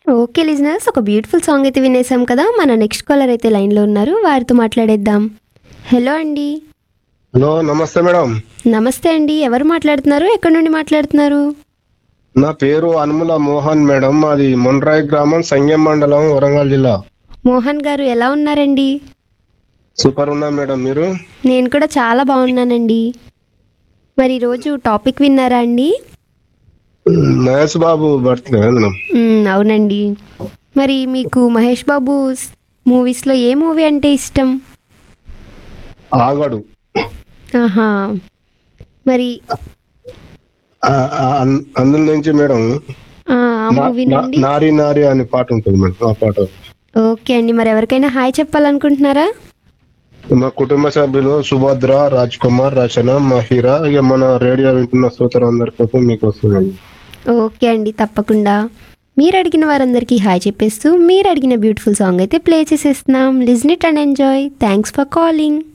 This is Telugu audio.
ఓకే లిజనర్స్ ఒక బ్యూటిఫుల్ సాంగ్ అయితే వినేసాం కదా మన నెక్స్ట్ కాలర్ అయితే లైన్లో ఉన్నారు వారితో మాట్లాడేద్దాం హలో అండి హలో నమస్తే మేడం నమస్తే అండి ఎవరు మాట్లాడుతున్నారు ఎక్కడి నుండి మాట్లాడుతున్నారు నా పేరు అనుముల మోహన్ మేడం మాది మొండ్రాయి గ్రామం సంగెం మండలం వరంగల్ జిల్లా మోహన్ గారు ఎలా ఉన్నారండి సూపర్ ఉన్నా మేడం మీరు నేను కూడా చాలా బాగున్నానండి మరి ఈరోజు టాపిక్ విన్నారా అండి మహేష్ బాబు బర్త్డే మేడం మ్మ్, అవునండి మరి మీకు మహేష్ బాబు మూవీస్లో ఏ మూవీ అంటే ఇష్టం ఆగడు ఆహా మరి ఆ- ఆ- అన్- అందులో నుంచి మేడం ఆ ఆ నా- మూవీ నా- నుండి నారి నారి అనే పాట ఉంటుంది మేడం ఆ పాట ఓకే అండి మరి ఎవరికైనా హాయ్ చెప్పాలనుకుంటున్నారా మా కుటుంబ సభ్యులు సుభద్ర రాజ్ కుమార్ రచన మహిరా ఇక మన రేడియో వింటున్న శ్రోతలు అందరి కోసం మీకు వస్తుందండి ఓకే అండి తప్పకుండా మీరు అడిగిన వారందరికీ హాయ్ చెప్పేస్తూ మీరు అడిగిన బ్యూటిఫుల్ సాంగ్ అయితే ప్లే చేసేస్తున్నాం listen it and enjoy thanks for calling